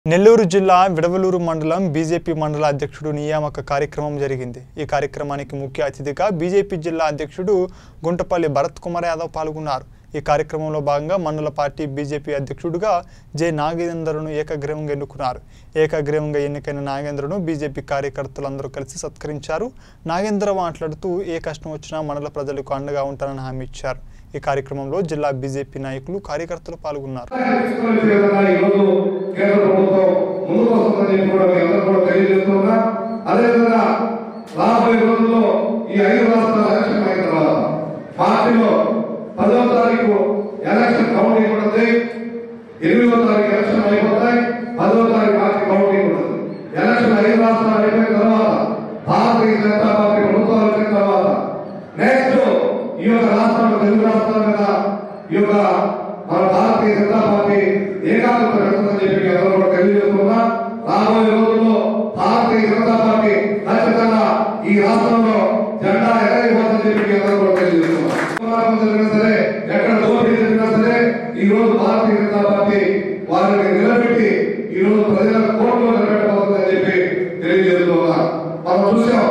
నెల్లూరు జిల్లా విడవలూరు మండలం బీజేపీ మండల అధ్యక్షుడు నియామక కార్యక్రమం జరిగింది ఈ కార్యక్రమానికి ముఖ్య అతిథిగా బీజేపీ జిల్లా అధ్యక్షుడు గుంటపల్లి భరత్ కుమార్ యాదవ్ పాల్గొన్నారు ఈ కార్యక్రమంలో భాగంగా మండల పార్టీ బీజేపీ అధ్యక్షుడిగా జె నాగేంద్రను ఏకగ్రీవంగా ఎన్నుకున్నారు ఏకగ్రీవంగా ఎన్నికైన నాగేంద్రను బీజేపీ కార్యకర్తలందరూ కలిసి సత్కరించారు నాగేంద్ర మాట్లాడుతూ ఏ కష్టం వచ్చినా మండల ప్రజలకు అండగా ఉంటానని హామీ ఇచ్చారు ఈ కార్యక్రమంలో జిల్లా బీజేపీ నాయకులు కార్యకర్తలు పాల్గొన్నారు తీసుకొని చేయాలన్నా ఈరోజు కేంద్ర ప్రభుత్వం ముందుకు వస్తుందని చెప్పి కూడా మీ అందరూ కూడా తెలియజేస్తున్నా అదేవిధంగా రాబోయే రోజుల్లో ఈ ఐదు రాష్ట్రాల ఎలక్షన్ అయిన తర్వాత పార్టీలో పదవ తారీఖు ఎలక్షన్ కౌంటింగ్ ఉంటుంది ఎనిమిదవ తారీఖు ఎలక్షన్ అయిపోతాయి పదవ తారీఖు పార్టీ కౌంటింగ్ ఉంటుంది ఎలక్షన్ ఐదు రాష్ట్రాలు అయిపోయిన తర్వాత భారతీయ జనతా పార్టీ ప్రభుత్వాలు వచ్చిన తర్వాత నెక్స్ట్ ఈ యొక్క రాష్ట్రాలు తెలుగు రాష్ట్రాల మీద ఈ యొక్క మన భారతీయ జనతా పార్టీ ఏకాగ్రత పెడుతుందని చెప్పి మీ అందరూ కూడా తెలియజేస్తున్నా రాబోయే రోజుల్లో భారతీయ జనతా పార్టీ ఖచ్చితంగా ఈ రాష్ట్రంలో జెండా ఎగరైపోతుందని చెప్పి మీ అందరూ కూడా తెలియజేస్తున్నా పోరాటం జరిగినా సరే ఎక్కడ దోపిడీ జరిగినా సరే ఈ రోజు భారతీయ జనతా పార్టీ వారిని నిలబెట్టి ఈ రోజు ప్రజల కోర్టులో నిలబెట్టబోతుందని చెప్పి తెలియజేస్తున్నా మనం చూసాం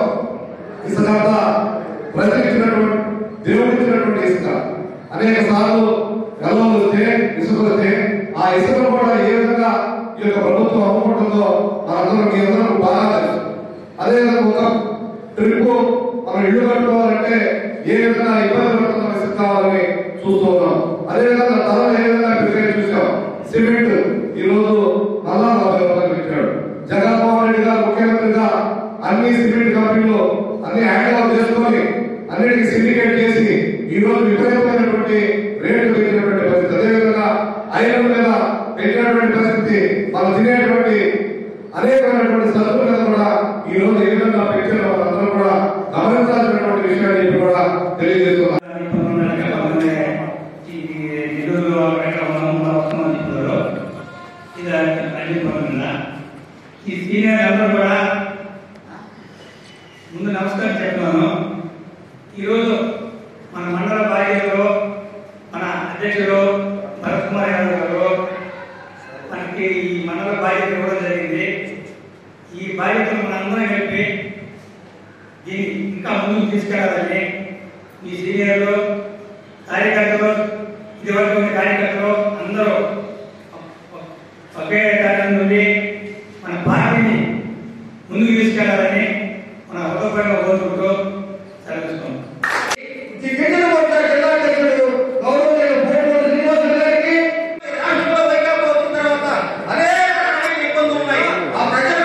ఇసుకంత ప్రజలిచ్చినటువంటి దేవుడిచ్చినటువంటి ఇసుక అనేక సార్లు గల్వలు వస్తే ఇసుక వస్తే ఆ ఇసుకను కూడా ఏ విధంగా ఈ యొక్క ప్రభుత్వం అమ్ముకుంటుందో మనందరం మీ అందరం బాగా తెలుసు అదేవిధంగా ఒక ట్రిప్ మనం ఇల్లు కట్టుకోవాలంటే ఏ విధంగా ఇబ్బంది పడుతున్న ఇసుక కావాలని చూస్తున్నాం అదేవిధంగా ధరలు ఏ విధంగా పెరిగాయి చూసాం సిమెంట్ ఈ రోజు నల్లా నలభై రూపాయలు పెట్టాడు జగన్మోహన్ రెడ్డి గారు ముఖ్యమంత్రిగా అన్ని సిమెంట్ కంపెనీలు అన్ని హ్యాండ్ ఓవర్ చేసుకొని అన్నిటికీ సిండికేట్ చేసి ఈ రోజు విపరీతమైనటువంటి రేట్లు పెరిగినటువంటి పరిస్థితి అదేవిధంగా ఐరన్ మీద పెరిగినటువంటి పరిస్థితి మనం తినేటువంటి అనేకమైనటువంటి సరుకుల మీద కూడా ఈ రోజు ఏ విధంగా పెంచారో మనందరం కూడా గమనించాల్సినటువంటి విషయాన్ని చెప్పి కూడా తెలియజేస్తున్నాం ఈ సీనియర్ అందరూ కూడా ముందు నమస్కారం చెప్తున్నాను ఈరోజు మన మండల బాధ్యతలో మన అధ్యక్షుడు భరత్ కుమార్ యాదవ్ గారు మనకి ఈ మండల బాధ్యత ఇవ్వడం జరిగింది ఈ బాధ్యతను మనందరం కలిపి దీన్ని ఇంకా ముందుకు తీసుకెళ్లాలని ఈ సీనియర్లు కార్యకర్తలు ఇదివరకు ఉన్న కార్యకర్తలు అందరూ ఒకే కార్యం నుండి మన పార్టీని ముందుకు తీసుకెళ్లాలని మన హృదయపూర్వకంగా కోరుకుంటూ సెలవుస్తున్నాం గిరిజన వర్గ జిల్లా అధ్యక్షుడు గౌరవనీయులు భూమూరు శ్రీనివాసులు గారికి రాష్ట్రంలో వైకాపా వచ్చిన తర్వాత అనేక రకమైన ఇబ్బందులు ఉన్నాయి ఆ ప్రజల